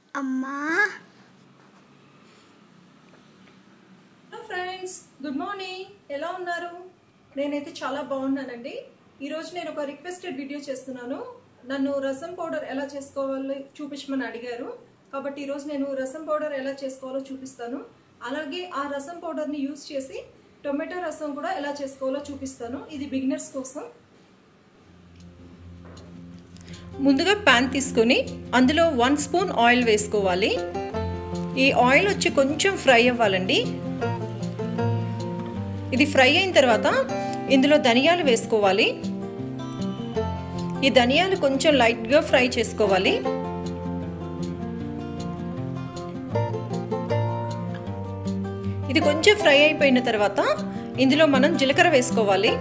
అమ్మా hello friends good morning ఎలా ఉన్నారు నేనైతే చాలా బాగున్నానండి ఈరోజు నేను ఒక రిక్వెస్టెడ్ వీడియో చేస్తున్నాను నన్ను రసం పౌడర్ ఎలా చేసుకోవాలో చూపించమని అడిగారు కాబట్టి ఈరోజు నేను రసం పౌడర్ ఎలా చేసుకోవాలో చూపిస్తాను అలాగే ఆ రసం పౌడర్ని యూస్ చేసి టొమాటో రసం కూడా ఎలా చేసుకోవాలో చూపిస్తాను ఇది బిగినర్స్ కోసం ముందుగా ప్యాన్ తీసుకొని అందులో వన్ స్పూన్ ఆయిల్ వేసుకోవాలి ఈ ఆయిల్ వచ్చి కొంచెం ఫ్రై అవ్వాలండి ఇది ఫ్రై అయిన తర్వాత ఇందులో ధనియాలు వేసుకోవాలి ఈ ధనియాలు కొంచెం లైట్గా ఫ్రై చేసుకోవాలి ఇది కొంచెం ఫ్రై అయిపోయిన తర్వాత ఇందులో మనం జీలకర్ర వేసుకోవాలి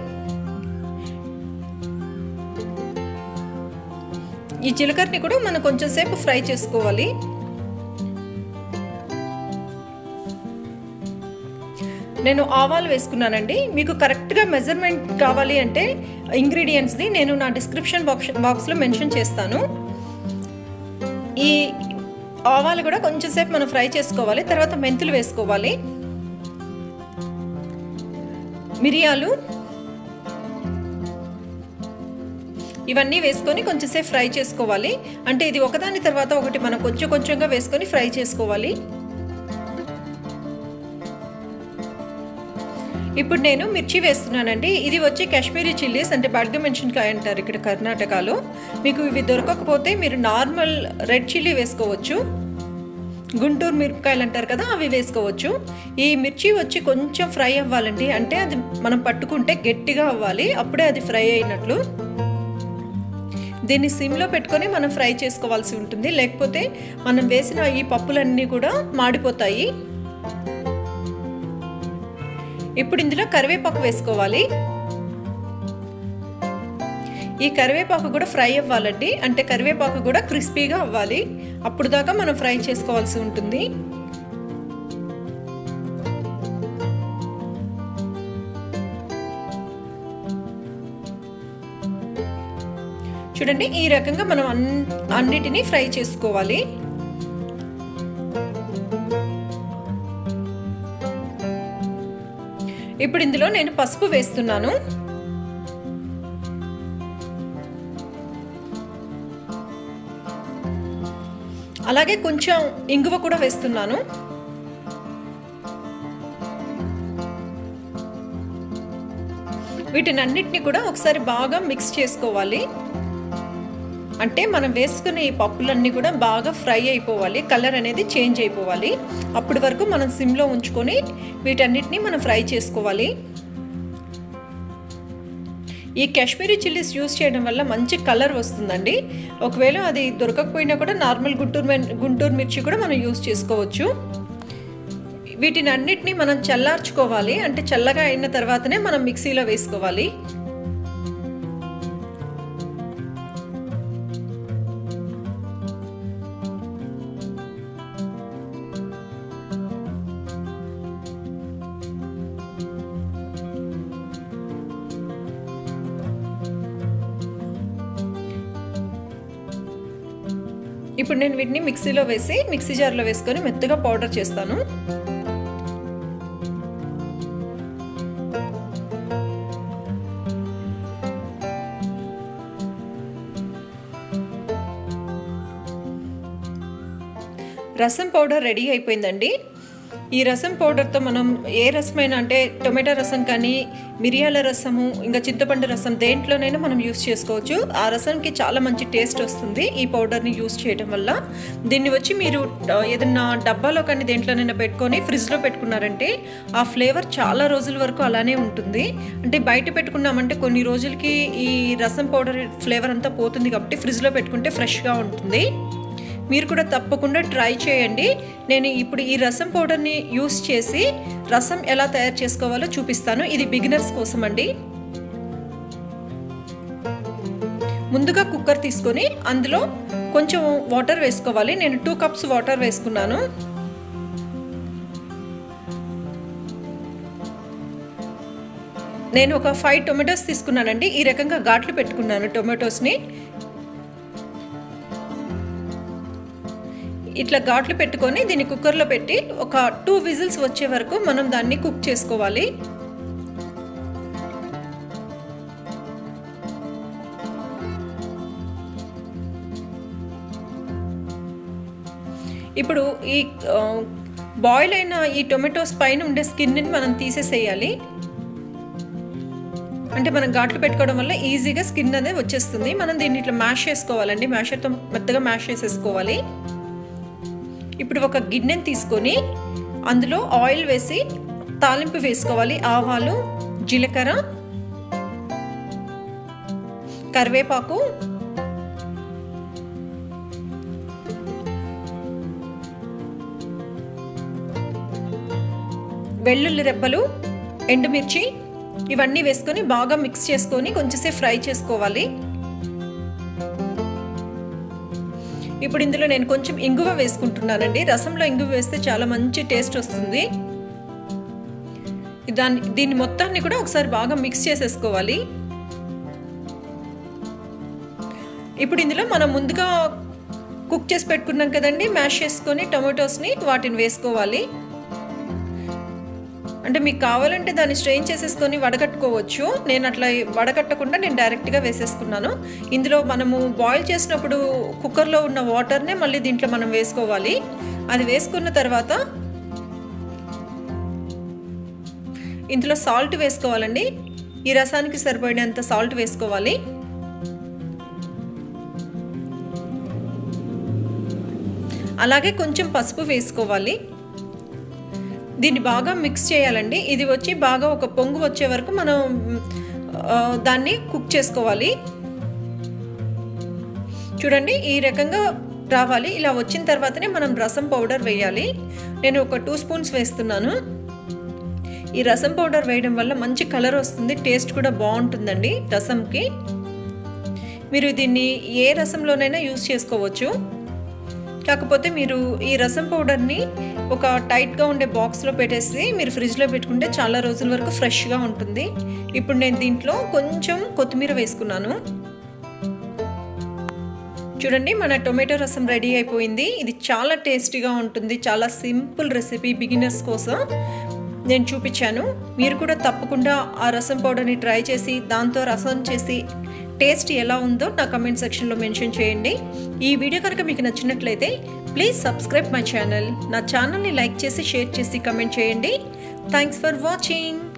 ఈ జీలకర్రని కూడా మనం కొంచెం సేపు ఫ్రై చేసుకోవాలి నేను ఆవాలు వేసుకున్నానండి మీకు కరెక్ట్గా మెజర్మెంట్ కావాలి అంటే ఇంగ్రీడియంట్స్ది నేను నా డిస్క్రిప్షన్ బాక్స్ బాక్స్లో మెన్షన్ చేస్తాను ఈ ఆవాలు కూడా కొంచెం సేపు మనం ఫ్రై చేసుకోవాలి తర్వాత మెంతులు వేసుకోవాలి మిరియాలు ఇవన్నీ వేసుకొని కొంచెంసేపు ఫ్రై చేసుకోవాలి అంటే ఇది ఒకదాని తర్వాత ఒకటి మనం కొంచెం కొంచెంగా వేసుకొని ఫ్రై చేసుకోవాలి ఇప్పుడు నేను మిర్చి వేస్తున్నానండి ఇది వచ్చి కాశ్మీరీ చిల్లీస్ అంటే బడ్గ మెన్షన్కాయ అంటారు ఇక్కడ కర్ణాటకలో మీకు ఇవి దొరకకపోతే మీరు నార్మల్ రెడ్ చిల్లీ వేసుకోవచ్చు గుంటూరు మిరపకాయలు అంటారు కదా అవి వేసుకోవచ్చు ఈ మిర్చి వచ్చి కొంచెం ఫ్రై అవ్వాలండి అంటే అది మనం పట్టుకుంటే గట్టిగా అవ్వాలి అప్పుడే అది ఫ్రై అయినట్లు దీన్ని సిమ్లో పెట్టుకొని మనం ఫ్రై చేసుకోవాల్సి ఉంటుంది లేకపోతే మనం వేసిన ఈ పప్పులన్నీ కూడా మాడిపోతాయి ఇప్పుడు ఇందులో కరివేపాకు వేసుకోవాలి ఈ కరివేపాకు కూడా ఫ్రై అవ్వాలండి అంటే కరివేపాకు కూడా క్రిస్పీగా అవ్వాలి అప్పుడు దాకా మనం ఫ్రై చేసుకోవాల్సి ఉంటుంది చూడండి ఈ రకంగా మనం అన్ అన్నిటినీ ఫ్రై చేసుకోవాలి ఇప్పుడు ఇందులో నేను పసుపు వేస్తున్నాను అలాగే కొంచెం ఇంగువ కూడా వేస్తున్నాను వీటిని అన్నిటిని కూడా ఒకసారి బాగా మిక్స్ చేసుకోవాలి అంటే మనం వేసుకునే ఈ పప్పులన్నీ కూడా బాగా ఫ్రై అయిపోవాలి కలర్ అనేది చేంజ్ అయిపోవాలి అప్పటి వరకు మనం సిమ్లో ఉంచుకొని వీటన్నిటిని మనం ఫ్రై చేసుకోవాలి ఈ కాశ్మీరీ చిల్లీస్ యూస్ చేయడం వల్ల మంచి కలర్ వస్తుందండి ఒకవేళ అది దొరకకపోయినా కూడా నార్మల్ గుంటూరు గుంటూరు మిర్చి కూడా మనం యూస్ చేసుకోవచ్చు వీటిని అన్నిటినీ మనం చల్లార్చుకోవాలి అంటే చల్లగా అయిన తర్వాతనే మనం మిక్సీలో వేసుకోవాలి ఇప్పుడు నేను వీటిని మిక్సీలో వేసి మిక్సీ జార్లో వేసుకొని మెత్తగా పౌడర్ చేస్తాను రసం పౌడర్ రెడీ అయిపోయిందండి ఈ రసం పౌడర్తో మనం ఏ రసమైనా అంటే టొమాటో రసం కానీ మిరియాల రసము ఇంకా చింతపండు రసం దేంట్లోనైనా మనం యూస్ చేసుకోవచ్చు ఆ రసంకి చాలా మంచి టేస్ట్ వస్తుంది ఈ పౌడర్ని యూస్ చేయడం వల్ల దీన్ని వచ్చి మీరు ఏదన్నా డబ్బాలో కానీ దేంట్లోనైనా పెట్టుకొని ఫ్రిడ్జ్లో పెట్టుకున్నారంటే ఆ ఫ్లేవర్ చాలా రోజుల వరకు అలానే ఉంటుంది అంటే బయట పెట్టుకున్నామంటే కొన్ని రోజులకి ఈ రసం పౌడర్ ఫ్లేవర్ అంతా పోతుంది కాబట్టి ఫ్రిడ్జ్లో పెట్టుకుంటే ఫ్రెష్గా ఉంటుంది మీరు కూడా తప్పకుండా ట్రై చేయండి నేను ఇప్పుడు ఈ రసం పౌడర్ని యూస్ చేసి రసం ఎలా తయారు చేసుకోవాలో చూపిస్తాను ఇది బిగినర్స్ కోసం అండి ముందుగా కుక్కర్ తీసుకొని అందులో కొంచెం వాటర్ వేసుకోవాలి నేను టూ కప్స్ వాటర్ వేసుకున్నాను నేను ఒక ఫైవ్ టొమాటోస్ తీసుకున్నానండి ఈ రకంగా ఘాట్లు పెట్టుకున్నాను టొమాటోస్ని ఇట్లా ఘాట్లు పెట్టుకొని దీన్ని కుక్కర్లో పెట్టి ఒక టూ విజిల్స్ వచ్చే వరకు మనం దాన్ని కుక్ చేసుకోవాలి ఇప్పుడు ఈ బాయిల్ అయిన ఈ టొమాటోస్ పైన ఉండే స్కిన్ని మనం తీసేసేయాలి అంటే మనం ఘాట్లు పెట్టుకోవడం వల్ల ఈజీగా స్కిన్ అనేది వచ్చేస్తుంది మనం దీన్ని ఇట్లా మ్యాష్ చేసుకోవాలండి మ్యాషర్తో మెత్తగా మ్యాష్ చేసేసుకోవాలి ఇప్పుడు ఒక గిన్నెని తీసుకొని అందులో ఆయిల్ వేసి తాలింపు వేసుకోవాలి ఆవాలు జీలకర్ర కరివేపాకు వెల్లుల్లి రెబ్బలు ఎండుమిర్చి ఇవన్నీ వేసుకొని బాగా మిక్స్ చేసుకొని కొంచెంసేపు ఫ్రై చేసుకోవాలి ఇప్పుడు ఇందులో నేను కొంచెం ఇంగువ వేసుకుంటున్నానండి రసంలో ఇంగువ వేస్తే చాలా మంచి టేస్ట్ వస్తుంది దాన్ని దీన్ని మొత్తాన్ని కూడా ఒకసారి బాగా మిక్స్ చేసేసుకోవాలి ఇప్పుడు ఇందులో మనం ముందుగా కుక్ చేసి పెట్టుకున్నాం కదండి మ్యాష్ చేసుకొని టొమాటోస్ని వాటిని వేసుకోవాలి అంటే మీకు కావాలంటే దాన్ని స్ట్రెయిన్ చేసేసుకొని వడగట్టుకోవచ్చు నేను అట్లా వడగట్టకుండా నేను డైరెక్ట్గా వేసేసుకున్నాను ఇందులో మనము బాయిల్ చేసినప్పుడు కుక్కర్లో ఉన్న వాటర్నే మళ్ళీ దీంట్లో మనం వేసుకోవాలి అది వేసుకున్న తర్వాత ఇందులో సాల్ట్ వేసుకోవాలండి ఈ రసానికి సరిపడినంత సాల్ట్ వేసుకోవాలి అలాగే కొంచెం పసుపు వేసుకోవాలి దీన్ని బాగా మిక్స్ చేయాలండి ఇది వచ్చి బాగా ఒక పొంగు వచ్చే వరకు మనం దాన్ని కుక్ చేసుకోవాలి చూడండి ఈ రకంగా రావాలి ఇలా వచ్చిన తర్వాతనే మనం రసం పౌడర్ వేయాలి నేను ఒక టూ స్పూన్స్ వేస్తున్నాను ఈ రసం పౌడర్ వేయడం వల్ల మంచి కలర్ వస్తుంది టేస్ట్ కూడా బాగుంటుందండి రసంకి మీరు దీన్ని ఏ రసంలోనైనా యూస్ చేసుకోవచ్చు కాకపోతే మీరు ఈ రసం పౌడర్ని ఒక టైట్గా ఉండే బాక్స్లో పెట్టేసి మీరు ఫ్రిడ్జ్లో పెట్టుకుంటే చాలా రోజుల వరకు ఫ్రెష్గా ఉంటుంది ఇప్పుడు నేను దీంట్లో కొంచెం కొత్తిమీర వేసుకున్నాను చూడండి మన టొమాటో రసం రెడీ అయిపోయింది ఇది చాలా టేస్టీగా ఉంటుంది చాలా సింపుల్ రెసిపీ బిగినర్స్ కోసం నేను చూపించాను మీరు కూడా తప్పకుండా ఆ రసం పౌడర్ని ట్రై చేసి దాంతో రసం చేసి టేస్ట్ ఎలా ఉందో నా కమెంట్ సెక్షన్లో మెన్షన్ చేయండి ఈ వీడియో కనుక మీకు నచ్చినట్లయితే ప్లీజ్ సబ్స్క్రైబ్ మై ఛానల్ నా ఛానల్ని లైక్ చేసి షేర్ చేసి కమెంట్ చేయండి థ్యాంక్స్ ఫర్ వాచింగ్